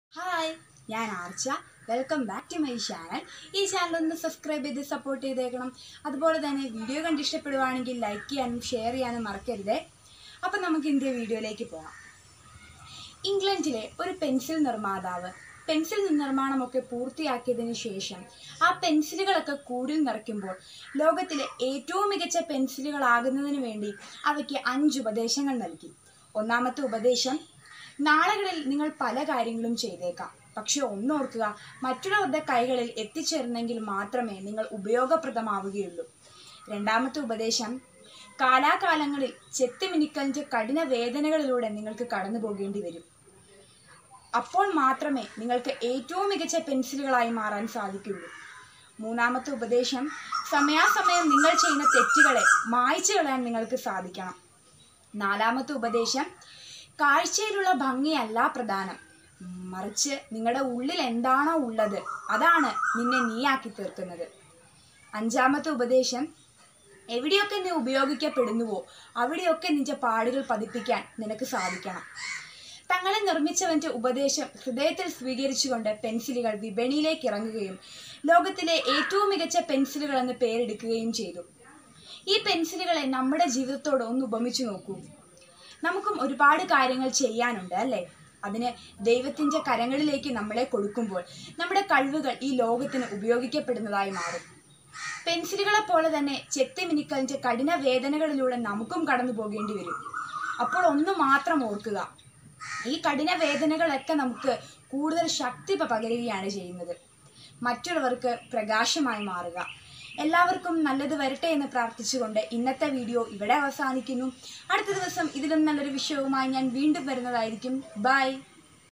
hi ഞാൻ Archa welcome back to my channel ഈ channel ഒന്ന് സബ്സ്ക്രൈബ് ചെയ്ത് സപ്പോർട്ട് ചെയ്തേക്കണം അതുപോലെ തന്നെ വീഡിയോ കണ്ട് ഇഷ്ടപ്പെടുവാണെങ്കിൽ ലൈക്ക് ചെയ്യാനും ഷെയർ ചെയ്യാനും മറക്കരുതേ അപ്പം നമുക്ക് ഇന്നത്തെ വീഡിയോയിലേക്ക് പോകാം ഇംഗ്ലണ്ടിലെ ഒരു പെൻസിൽ നിർമ്മാതാവ് പെൻസിൽ നിർമ്മാണമൊക്കെ പൂർത്തിയാക്കിയതിനു ശേഷം ആ പെൻസിലുകളൊക്കെ കൂടിൽ നിറയ്ക്കുമ്പോൾ ലോകത്തിലെ ഏറ്റവും മികച്ച പെൻസിലുകളാകുന്നതിന് വേണ്ടി അവയ്ക്ക് അഞ്ച് ഉപദേശങ്ങൾ നൽകി ഒന്നാമത്തെ ഉപദേശം നാളുകളിൽ നിങ്ങൾ പല കാര്യങ്ങളും ചെയ്തേക്കാം പക്ഷെ ഒന്നോർക്കുക മറ്റുള്ളവരുടെ കൈകളിൽ എത്തിച്ചേർന്നെങ്കിൽ മാത്രമേ നിങ്ങൾ ഉപയോഗപ്രദമാവുകയുള്ളൂ രണ്ടാമത്തെ ഉപദേശം കാലാകാലങ്ങളിൽ ചെത്തിമിനിക്കലിൻ്റെ കഠിന വേദനകളിലൂടെ നിങ്ങൾക്ക് കടന്നു പോകേണ്ടി വരും അപ്പോൾ മാത്രമേ നിങ്ങൾക്ക് ഏറ്റവും മികച്ച പെൻസിലുകളായി മാറാൻ സാധിക്കുള്ളൂ മൂന്നാമത്തെ ഉപദേശം സമയാസമയം നിങ്ങൾ ചെയ്യുന്ന തെറ്റുകളെ മായ്ച്ചു കളയാൻ നിങ്ങൾക്ക് സാധിക്കണം നാലാമത്തെ ഉപദേശം കാഴ്ചയിലുള്ള ഭംഗിയല്ല പ്രധാനം മറിച്ച് നിങ്ങളുടെ ഉള്ളിൽ എന്താണോ ഉള്ളത് അതാണ് നിന്നെ നീയാക്കി തീർക്കുന്നത് അഞ്ചാമത്തെ ഉപദേശം എവിടെയൊക്കെ നീ ഉപയോഗിക്കപ്പെടുന്നുവോ അവിടെയൊക്കെ നിന്റെ പാടുകൾ പതിപ്പിക്കാൻ നിനക്ക് സാധിക്കണം തങ്ങളെ നിർമ്മിച്ചവന്റെ ഉപദേശം ഹൃദയത്തിൽ സ്വീകരിച്ചുകൊണ്ട് പെൻസിലുകൾ വിപണിയിലേക്ക് ഇറങ്ങുകയും ലോകത്തിലെ ഏറ്റവും മികച്ച പെൻസിലുകൾ എന്ന് പേരെടുക്കുകയും ചെയ്തു ഈ പെൻസിലുകളെ നമ്മുടെ ജീവിതത്തോട് ഒന്ന് ഉപമിച്ചു നോക്കൂ നമുക്കും ഒരുപാട് കാര്യങ്ങൾ ചെയ്യാനുണ്ട് അല്ലേ അതിന് ദൈവത്തിൻ്റെ കരങ്ങളിലേക്ക് നമ്മളെ കൊടുക്കുമ്പോൾ നമ്മുടെ കഴിവുകൾ ഈ ലോകത്തിന് ഉപയോഗിക്കപ്പെടുന്നതായി മാറും പെൻസിലുകളെ പോലെ തന്നെ ചെത്തിമിനിക്കലിൻ്റെ കഠിന വേദനകളിലൂടെ നമുക്കും കടന്നു പോകേണ്ടി വരും അപ്പോൾ ഒന്ന് മാത്രം ഓർക്കുക ഈ കഠിന വേദനകളൊക്കെ നമുക്ക് കൂടുതൽ ശക്തി പകരുകയാണ് ചെയ്യുന്നത് മറ്റുള്ളവർക്ക് പ്രകാശമായി മാറുക എല്ലാവർക്കും നല്ലത് വരട്ടെ എന്ന് പ്രാർത്ഥിച്ചുകൊണ്ട് ഇന്നത്തെ വീഡിയോ ഇവിടെ അവസാനിക്കുന്നു അടുത്ത ദിവസം ഇതിലും നല്ലൊരു വിഷയവുമായി ഞാൻ വീണ്ടും വരുന്നതായിരിക്കും ബൈ